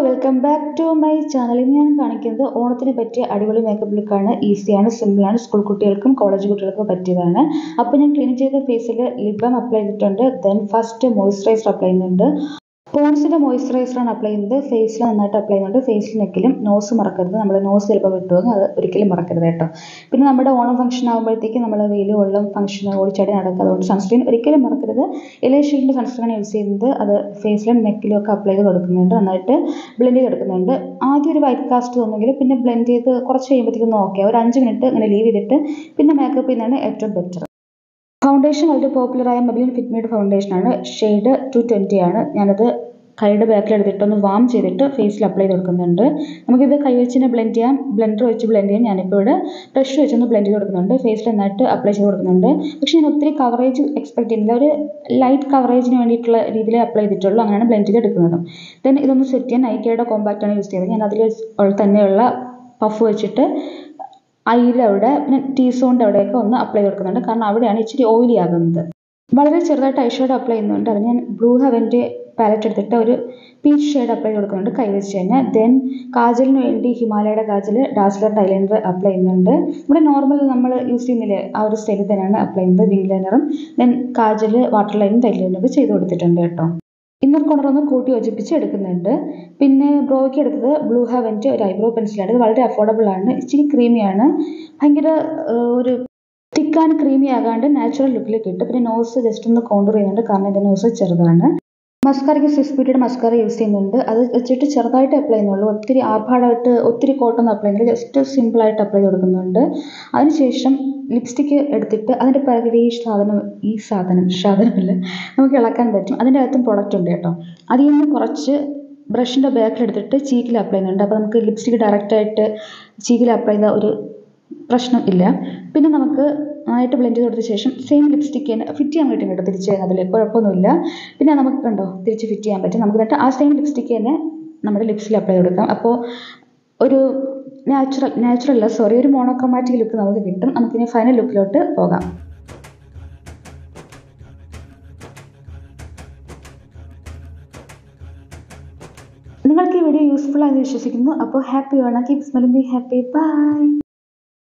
welcome back to my channel ഇന്ന് ഞാൻ കാണിക്കുന്നത് ഓണത്തിന് പറ്റിയ അടിപൊളി മേക്കപ്പ് ലുക്കാണ് ഈസിയാണ് സിമ്പിളാണ് സ്കൂൾ കുട്ടികൾക്കും കോളേജ് കുട്ടികൾക്കും പറ്റിയതാണ് അപ്പോൾ ഞാൻ ക്ലീൻ ചെയ്ത ഫേസിൽ ലിപ് ബാം അപ്ലൈ ചെയ്തിട്ടുണ്ട് ദെൻ ഫസ്റ്റ് മോയ്സ്ചറൈസർ അപ്ലൈ ചെയ്യുന്നുണ്ട് പോൺസിൻ്റെ മോയ്സ്ചറൈസറാണ് അപ്ലൈ ചെയ്യുന്നത് ഫേസിൽ നന്നായിട്ട് അപ്ലൈ ചെയ്യുന്നുണ്ട് ഫേസിൽ നെക്കിലും നോസ് മറക്കരുത് നമ്മൾ നോസ് ചിലപ്പോൾ വിട്ടുപോകും അത് ഒരിക്കലും മറക്കരുത് കേട്ടോ പിന്നെ നമ്മുടെ ഓണം ഫംഗ്ഷൻ ആകുമ്പോഴത്തേക്ക് നമ്മൾ വെയിൽ വെള്ളം ഫംഗ്ഷൻ ഓടിച്ചാടി നടക്കുക അതുകൊണ്ട് സൺസ്ക്രീൻ ഒരിക്കലും മറക്കരുത് ഇലേ ഷീൽഡിൻ്റെ സൺസ്ക്രീൻ യൂസ് ചെയ്യുന്നത് അത് ഫേസിലും നെക്കിലും ഒക്കെ അപ്ലൈ ചെയ്ത് കൊടുക്കുന്നുണ്ട് നന്നായിട്ട് ബ്ലെൻഡ് ചെയ്ത് എടുക്കുന്നുണ്ട് ആദ്യം ഒരു വൈറ്റ് കാസ്റ്റ് തോന്നുമെങ്കിൽ പിന്നെ ബ്ലെൻഡ് ചെയ്ത് കുറച്ച് കഴിയുമ്പോഴത്തേക്കും നോക്കിയ ഒരു അഞ്ച് മിനിറ്റ് ഇങ്ങനെ ലീവ് ചെയ്തിട്ട് പിന്നെ മേക്കപ്പ് ചെയ്യുന്നതാണ് ഏറ്റവും ബെറ്റർ ഫൗണ്ടേഷൻ വളരെ പോപ്പുലറായ മെബിലിൻ ഫിറ്റ്മീഡ് ഫൗണ്ടേഷനാണ് ഷെയ്ഡ് ടു ട്വൻറ്റി ആണ് ഞാനത് കൈയുടെ ബാക്കിൽ എടുത്തിട്ട് ഒന്ന് വാം ചെയ്തിട്ട് ഫേസിൽ അപ്ലൈ ചെയ്ത് കൊടുക്കുന്നുണ്ട് നമുക്കിത് കൈ വെച്ച് തന്നെ ബ്ലെൻഡ് ചെയ്യാം ബ്ലെൻഡർ വെച്ച് ബ്ലെൻഡ് ചെയ്യാം ഞാനിപ്പോൾ ഇവിടെ ബ്രഷ് വെച്ചൊന്ന് ബ്ലെൻഡ് ചെയ്ത് കൊടുക്കുന്നുണ്ട് ഫേസിൽ നന്നായിട്ട് അപ്ലൈ ചെയ്ത് കൊടുക്കുന്നുണ്ട് പക്ഷേ ഞാൻ ഒത്തിരി കവറേജ് എക്സ്പെക്ട് ചെയ്യുന്നില്ല ഒരു ലൈറ്റ് കവറേജിന് വേണ്ടിയിട്ടുള്ള രീതിയിൽ അപ്ലൈ ചെയ്തിട്ടുള്ളൂ അങ്ങനെയാണ് ബ്ലെൻഡ് ചെയ്ത് എടുക്കുന്നത് ദെൻ ഇതൊന്ന് സെറ്റ് ചെയ്യാൻ നൈക്കയുടെ കോമ്പാക്റ്റ് ആണ് യൂസ് ചെയ്യുന്നത് ഞാൻ അതിൽ തന്നെയുള്ള പഫ് വെച്ചിട്ട് ഐയിൽ അവിടെ പിന്നെ ടീ സോണിൻ്റെ അവിടെയൊക്കെ ഒന്ന് അപ്ലൈ ചെയ്ത് കൊടുക്കുന്നുണ്ട് കാരണം അവിടെയാണ് ഇച്ചിരി ഓയിലി ആകുന്നത് വളരെ ചെറുതായിട്ട് ഐഷാഡോ അപ്ലൈ ചെയ്യുന്നുണ്ട് അത് ഞാൻ ബ്ലൂ ഹെവൻ്റെ പാലറ്റ് എടുത്തിട്ട് ഒരു പീച്ച് ഷെയ്ഡ് അപ്ലൈ ചെയ്ത് കൊടുക്കുന്നുണ്ട് കൈ വെച്ച് തന്നെ ദെൻ കാജലിന് വേണ്ടി ഹിമാലയയുടെ കാജൽ ഡാസ്ലറിൻ്റെ ഐലൈനർ അപ്ലൈ ചെയ്യുന്നുണ്ട് ഇവിടെ നോർമൽ നമ്മൾ യൂസ് ചെയ്യുന്നില്ലേ ആ ഒരു സ്റ്റൈലിൽ തന്നെയാണ് അപ്ലൈ ചെയ്യുന്നത് വിങ് ലൈനറും ദെൻ കാജൽ വാട്ടർ ലൈനും തൈലൈനറും ചെയ്ത് കൊടുത്തിട്ടുണ്ട് കേട്ടോ ഇന്നർ കോർണർ ഒന്ന് കൂട്ടി യോജിപ്പിച്ച് എടുക്കുന്നുണ്ട് പിന്നെ ബ്രോയ്ക്ക് എടുത്തത് ബ്ലൂ ഹെവൻ്റെ ഒരു ഐബ്രോ പെൻസിലാണ് ഇത് വളരെ അഫോർഡബിൾ ആണ് ഇച്ചിരി ക്രീമിയാണ് ഭയങ്കര ഒരു തിക്ക് ആൻഡ് ക്രീമി ആകാണ്ട് നാച്ചുറൽ ലുക്കിൽ കിട്ടും പിന്നെ നോസ് ജസ്റ്റ് ഒന്ന് കോണ്ടൂർ ചെയ്യുന്നുണ്ട് കാരണം എൻ്റെ നോസ് ചെറുതാണ് മസ്കാരയ്ക്ക് സ്വിസ് ബ്യൂട്ടിയുടെ മസ്കാര യൂസ് ചെയ്യുന്നുണ്ട് അത് വെച്ചിട്ട് ചെറുതായിട്ട് അപ്ലൈ ചെയ്യുന്നുള്ളൂ ഒത്തിരി ആർഭാടമായിട്ട് ഒത്തിരി കോട്ടൊന്നും അപ്ലൈ ചെയ്യുന്നില്ല ജസ്റ്റ് സിമ്പിളായിട്ട് അപ്ലൈ ചെയ്ത് കൊടുക്കുന്നുണ്ട് അതിനുശേഷം ലിപ്സ്റ്റിക്ക് എടുത്തിട്ട് അതിൻ്റെ പിറകിൽ ഈ സാധനം ഈ സാധനം സാധനമല്ല നമുക്ക് ഇളക്കാൻ പറ്റും അതിൻ്റെ അകത്തും പ്രൊഡക്റ്റ് ഉണ്ട് കേട്ടോ അതിൽ നിന്ന് കുറച്ച് ബ്രഷിൻ്റെ ബാക്കിൽ എടുത്തിട്ട് ചീക്കിൽ അപ്ലൈ ചെയ്യുന്നുണ്ട് അപ്പോൾ നമുക്ക് ലിപ്സ്റ്റിക്ക് ഡയറക്റ്റായിട്ട് ചീക്കിൽ അപ്ലൈ ചെയ്ത ഒരു പ്രശ്നം ഇല്ല പിന്നെ നമുക്ക് നന്നായിട്ട് ബ്ലെൻഡ് ചെയ്ത് കൊടുത്ത ശേഷം സെയിം ലിപ്സ്റ്റിക്ക് തന്നെ ഫിറ്റ് ചെയ്യാൻ പറ്റും കേട്ടോ തിരിച്ച് അതിൽ കുഴപ്പമൊന്നുമില്ല പിന്നെ നമുക്ക് കണ്ടോ തിരിച്ച് ഫിറ്റ് ചെയ്യാൻ പറ്റും നമുക്ക് എന്നിട്ട് ആ സെയിം ലിപ്സ്റ്റിക്ക് തന്നെ നമ്മുടെ ലിപ്സിൽ അപ്ലൈ ചെയ്ത് കൊടുക്കാം അപ്പോൾ ഒരു നാച്ചുറൽ നാച്ചുറൽ അല്ല സോറി ഒരു മോണോക്രോമാറ്റിക് ലുക്ക് നമുക്ക് കിട്ടും നമുക്കിനി ഫൈനൽ ലുക്കിലോട്ട് പോകാം നിങ്ങൾക്ക് ഈ വീഡിയോ യൂസ്ഫുൾ ആണെന്ന് വിശ്വസിക്കുന്നു അപ്പോൾ ഹാപ്പി വേണം keep smiling be happy by